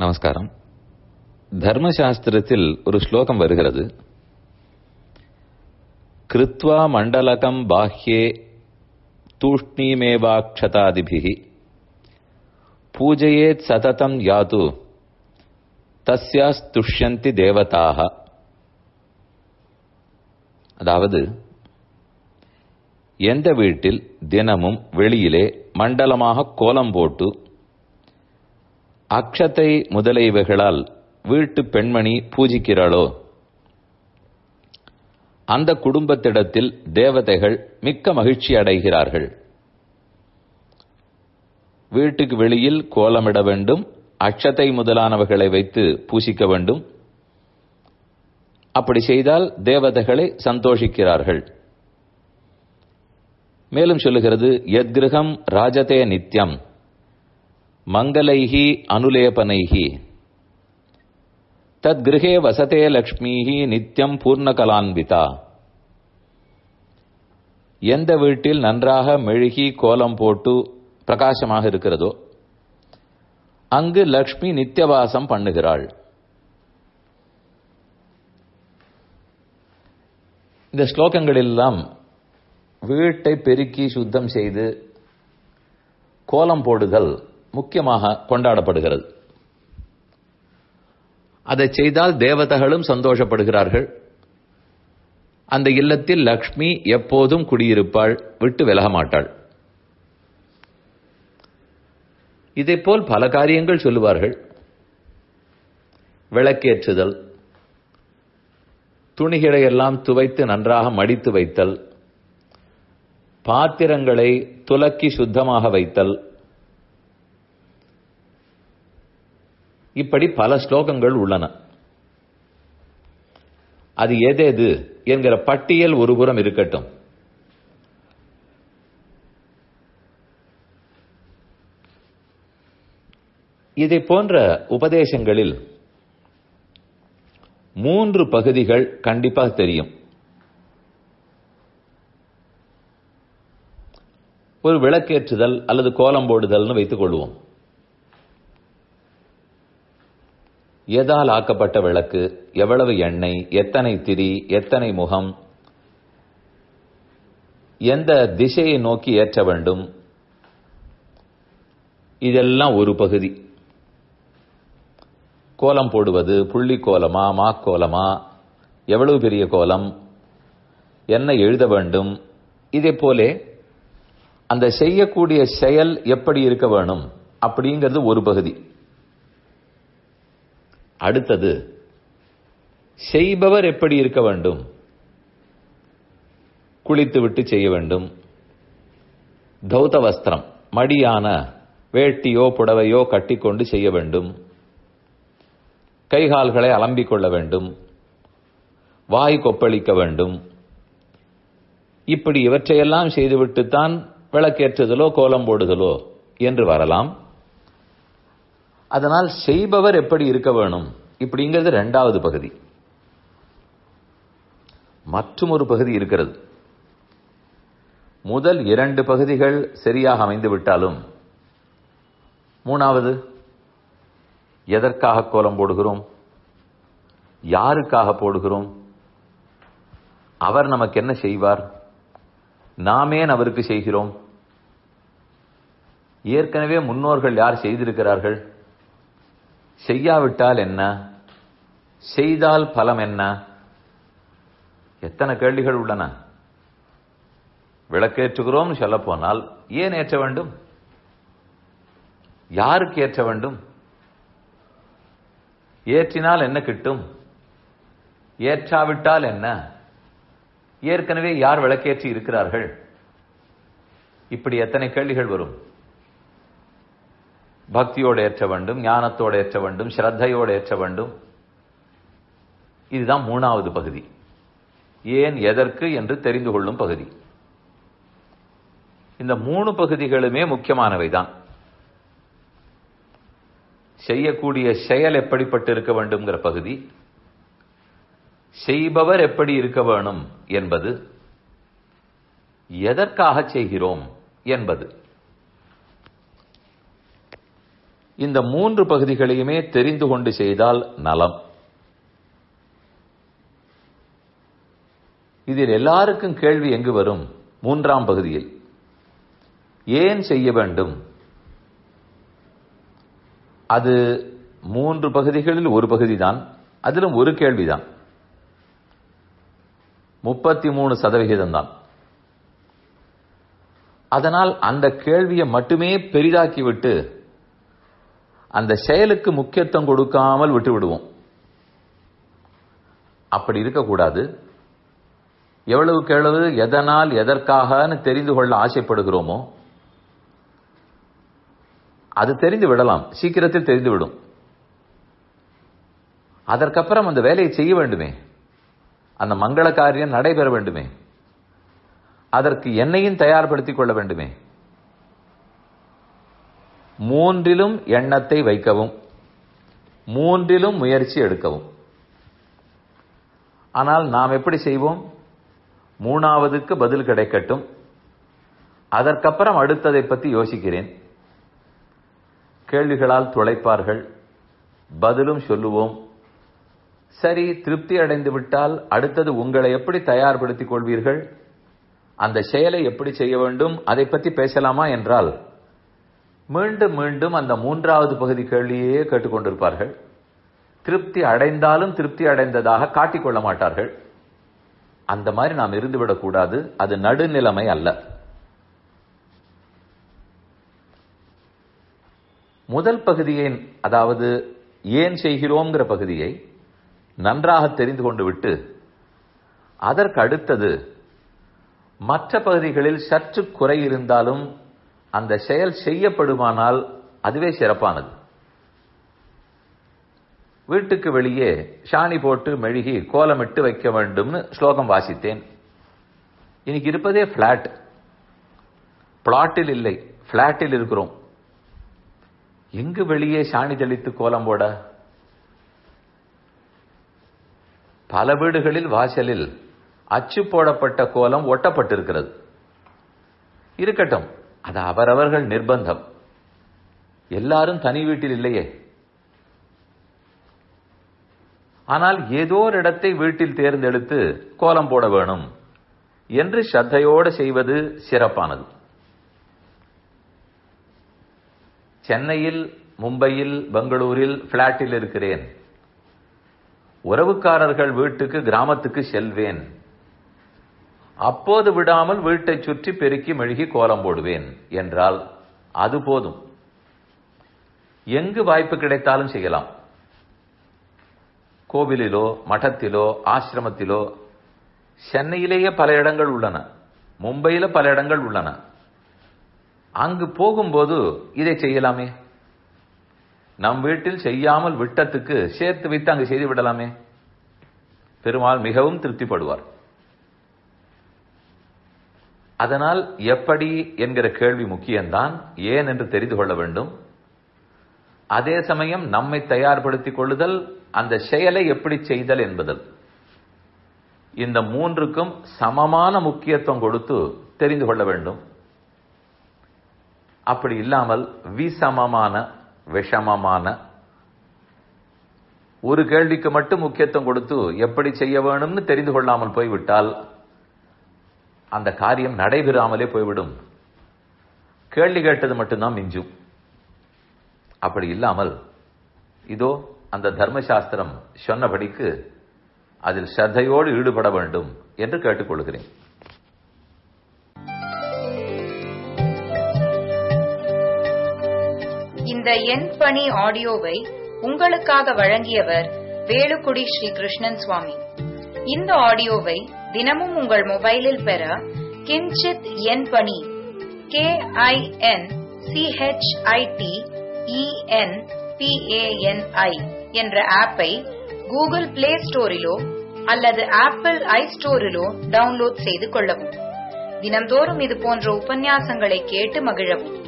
நமஸ்காரம் தர்மசாஸ்திரத்தில் ஒரு ஸ்லோகம் வருகிறது கிருத்வா மண்டலகம் பாஹ்யே தூஷ்ணீமேவாக்ஷதாதிபிகி பூஜையேத் சததம் யாது தஸ்யாஸ்துஷ்யந்தி தேவதாக அதாவது எந்த வீட்டில் தினமும் வெளியிலே மண்டலமாக கோலம் போட்டு அக்ஷத்தை முதலியவைகளால் வீட்டு பெண்மணி பூஜிக்கிறாளோ அந்த குடும்பத்திடத்தில் தேவதைகள் மிக்க மகிழ்ச்சி அடைகிறார்கள் வீட்டுக்கு வெளியில் கோலமிட வேண்டும் அக்ஷத்தை முதலானவைகளை வைத்து பூசிக்க வேண்டும் அப்படி செய்தால் தேவதைகளை சந்தோஷிக்கிறார்கள் மேலும் சொல்லுகிறது எத்கிரகம் ராஜதே நித்யம் மங்களைஹி அனுலேபனைஹி தத் கிரகே வசதே லக்ஷ்மீஹி நித்யம் பூர்ணகலான்விதா எந்த வீட்டில் நன்றாக மெழுகி கோலம் போட்டு பிரகாசமாக இருக்கிறதோ அங்கு லக்ஷ்மி நித்தியவாசம் பண்ணுகிறாள் இந்த ஸ்லோகங்களெல்லாம் வீட்டை பெருக்கி சுத்தம் செய்து கோலம் போடுதல் முக்கியமாக கொண்டாடப்படுகிறது அதை செய்தால் தேவதைகளும் சந்தோஷப்படுகிறார்கள் அந்த இல்லத்தில் லக்ஷ்மி எப்போதும் குடியிருப்பாள் விட்டு விலக மாட்டாள் போல் பல காரியங்கள் சொல்லுவார்கள் விளக்கேற்றுதல் துணிகளை எல்லாம் துவைத்து நன்றாக மடித்து வைத்தல் பாத்திரங்களை துலக்கி சுத்தமாக வைத்தல் இப்படி பல ஸ்லோகங்கள் உள்ளன அது எதேது என்கிற பட்டியல் ஒருபுறம் இருக்கட்டும் இதை போன்ற உபதேசங்களில் மூன்று பகுதிகள் கண்டிப்பாக தெரியும் ஒரு விளக்கேற்றுதல் அல்லது கோலம் போடுதல்னு வைத்துக் கொள்வோம் எதால் ஆக்கப்பட்ட விளக்கு எவ்வளவு எண்ணெய் எத்தனை திரி எத்தனை முகம் எந்த திசையை நோக்கி ஏற்ற வேண்டும் இதெல்லாம் ஒரு பகுதி கோலம் போடுவது புள்ளி கோலமா மாக்கோலமா எவ்வளவு பெரிய கோலம் என்ன எழுத வேண்டும் இதே போலே அந்த செய்யக்கூடிய செயல் எப்படி இருக்க வேணும் அப்படிங்கிறது ஒரு பகுதி அடுத்தது செய்பவர் எப்படி இருக்க வேண்டும் குளித்து விட்டு செய்ய வேண்டும் தௌத வஸ்திரம் மடியான வேட்டியோ புடவையோ கட்டிக்கொண்டு செய்ய வேண்டும் கைகால்களை அலம்பிக் கொள்ள வேண்டும் வாய் கொப்பளிக்க வேண்டும் இப்படி இவற்றையெல்லாம் செய்துவிட்டுத்தான் விளக்கேற்றுதலோ கோலம் போடுதலோ என்று வரலாம் அதனால் செய்பவர் எப்படி இருக்க வேணும் இப்படிங்கிறது ரெண்டாவது பகுதி மற்றும் ஒரு பகுதி இருக்கிறது முதல் இரண்டு பகுதிகள் சரியாக அமைந்து விட்டாலும் மூணாவது எதற்காக கோலம் போடுகிறோம் யாருக்காக போடுகிறோம் அவர் நமக்கு என்ன செய்வார் நாமேன் அவருக்கு செய்கிறோம் ஏற்கனவே முன்னோர்கள் யார் செய்திருக்கிறார்கள் செய்யாவிட்டால் என்ன செய்தால் பலம் என்ன எத்தனை கேள்விகள் உள்ளன விளக்கேற்றுகிறோம் சொல்ல போனால் ஏன் ஏற்ற வேண்டும் யாருக்கு ஏற்ற வேண்டும் ஏற்றினால் என்ன கிட்டும் ஏற்றாவிட்டால் என்ன ஏற்கனவே யார் விளக்கேற்றி இருக்கிறார்கள் இப்படி எத்தனை கேள்விகள் வரும் பக்தியோடு ஏற்ற வேண்டும் ஞானத்தோடு ஏற்ற வேண்டும் ஸ்ரத்தையோடு ஏற்ற வேண்டும் இதுதான் மூணாவது பகுதி ஏன் எதற்கு என்று தெரிந்து கொள்ளும் பகுதி இந்த மூணு பகுதிகளுமே முக்கியமானவைதான் செய்யக்கூடிய செயல் எப்படிப்பட்டு இருக்க வேண்டும்ங்கிற பகுதி செய்பவர் எப்படி இருக்க வேணும் என்பது எதற்காக செய்கிறோம் என்பது இந்த மூன்று பகுதிகளையுமே தெரிந்து கொண்டு செய்தால் நலம் இதில் எல்லாருக்கும் கேள்வி எங்கு வரும் மூன்றாம் பகுதியில் ஏன் செய்ய வேண்டும் அது மூன்று பகுதிகளில் ஒரு பகுதிதான் அதிலும் ஒரு கேள்விதான் முப்பத்தி மூணு சதவிகிதம் தான் அதனால் அந்த கேள்வியை மட்டுமே பெரிதாக்கிவிட்டு அந்த செயலுக்கு முக்கியத்துவம் கொடுக்காமல் விட்டு விடுவோம் அப்படி இருக்கக்கூடாது எவ்வளவுக்கு எவ்வளவு எதனால் எதற்காகன்னு தெரிந்து கொள்ள ஆசைப்படுகிறோமோ அது தெரிந்து விடலாம் சீக்கிரத்தில் தெரிந்து விடும் அதற்கப்புறம் அந்த வேலையை செய்ய வேண்டுமே அந்த மங்கள காரியம் நடைபெற வேண்டுமே அதற்கு என்னையும் தயார்படுத்திக் கொள்ள வேண்டுமே மூன்றிலும் எண்ணத்தை வைக்கவும் மூன்றிலும் முயற்சி எடுக்கவும் ஆனால் நாம் எப்படி செய்வோம் மூணாவதுக்கு பதில் கிடைக்கட்டும் அதற்கப்புறம் அடுத்ததை பற்றி யோசிக்கிறேன் கேள்விகளால் துளைப்பார்கள் பதிலும் சொல்லுவோம் சரி திருப்தி அடைந்து விட்டால் அடுத்தது உங்களை எப்படி தயார்படுத்திக் கொள்வீர்கள் அந்த செயலை எப்படி செய்ய வேண்டும் அதை பற்றி பேசலாமா என்றால் மீண்டும் மீண்டும் அந்த மூன்றாவது பகுதி கேள்வியே கேட்டுக்கொண்டிருப்பார்கள் திருப்தி அடைந்தாலும் திருப்தி அடைந்ததாக காட்டிக்கொள்ள மாட்டார்கள் அந்த மாதிரி நாம் இருந்துவிடக் கூடாது அது நடுநிலைமை அல்ல முதல் பகுதியை அதாவது ஏன் செய்கிறோங்கிற பகுதியை நன்றாக தெரிந்து கொண்டு விட்டு அதற்கு அடுத்தது மற்ற பகுதிகளில் சற்று குறை இருந்தாலும் அந்த செயல் செய்யப்படுமானால் அதுவே சிறப்பானது வீட்டுக்கு வெளியே சாணி போட்டு மெழுகி கோலமிட்டு வைக்க வேண்டும்னு ஸ்லோகம் வாசித்தேன் இன்னைக்கு இருப்பதே பிளாட் பிளாட்டில் இல்லை பிளாட்டில் இருக்கிறோம் எங்கு வெளியே சாணி தெளித்து கோலம் போட பல வீடுகளில் வாசலில் அச்சு போடப்பட்ட கோலம் ஒட்டப்பட்டிருக்கிறது இருக்கட்டும் அது அவரவர்கள் நிர்பந்தம் எல்லாரும் தனி வீட்டில் இல்லையே ஆனால் ஏதோ ஒரு இடத்தை வீட்டில் தேர்ந்தெடுத்து கோலம் போட வேணும் என்று ஸ்ரத்தையோடு செய்வது சிறப்பானது சென்னையில் மும்பையில் பெங்களூரில் பிளாட்டில் இருக்கிறேன் உறவுக்காரர்கள் வீட்டுக்கு கிராமத்துக்கு செல்வேன் அப்போது விடாமல் வீட்டை சுற்றி பெருக்கி மெழுகி கோலம் போடுவேன் என்றால் அது போதும் எங்கு வாய்ப்பு கிடைத்தாலும் செய்யலாம் கோவிலிலோ மഠத்திலோ ஆசிரமத்திலோ சென்னையிலேயே பல இடங்கள் உள்ளன மும்பையில பல இடங்கள் உள்ளன அங்கு போகும்போது இதை செய்யலாமே நம் வீட்டில் செய்யாமல் விட்டத்துக்கு சேர்த்து வைத்து அங்கு செய்து விடலாமே பெருமாள் மிகவும் திருப்திப்படுவார் அதனால் எப்படி என்கிற கேள்வி முக்கியம்தான் ஏன் என்று தெரிந்து கொள்ள வேண்டும் அதே சமயம் நம்மை தயார்படுத்திக் கொள்ளுதல் அந்த செயலை எப்படி செய்தல் என்பதல் இந்த மூன்றுக்கும் சமமான முக்கியத்துவம் கொடுத்து தெரிந்து கொள்ள வேண்டும் அப்படி இல்லாமல் விசமமான விஷமமான ஒரு கேள்விக்கு மட்டும் முக்கியத்துவம் கொடுத்து எப்படி செய்ய வேணும்னு தெரிந்து கொள்ளாமல் போய்விட்டால் அந்த காரியம் நடைபெறாமலே போய்விடும் கேள்வி கேட்டது மட்டும்தான் மிஞ்சும் அப்படி இல்லாமல் இதோ அந்த தர்மசாஸ்திரம் சொன்னபடிக்கு அதில் ஸ்ரத்தையோடு ஈடுபட வேண்டும் என்று கேட்டுக்கொள்கிறேன் இந்த எண் பணி ஆடியோவை உங்களுக்காக வழங்கியவர் வேலுக்குடி ஸ்ரீ கிருஷ்ணன் சுவாமி இந்த ஆடியோவை தினமும் உங்கள் மொபைலில் பெற கிஞ்சித் எண் பணி கே ஐ என் சிஹெச்ஐடி இஎன் பிஏஎன்ஐ என்ற ஆப்பை கூகுள் பிளே ஸ்டோரிலோ அல்லது ஆப்பிள் ஐ ஸ்டோரிலோ டவுன்லோட் செய்து கொள்ளவும் தினம்தோறும் இது போன்ற உபன்யாசங்களை கேட்டு மகிழவும்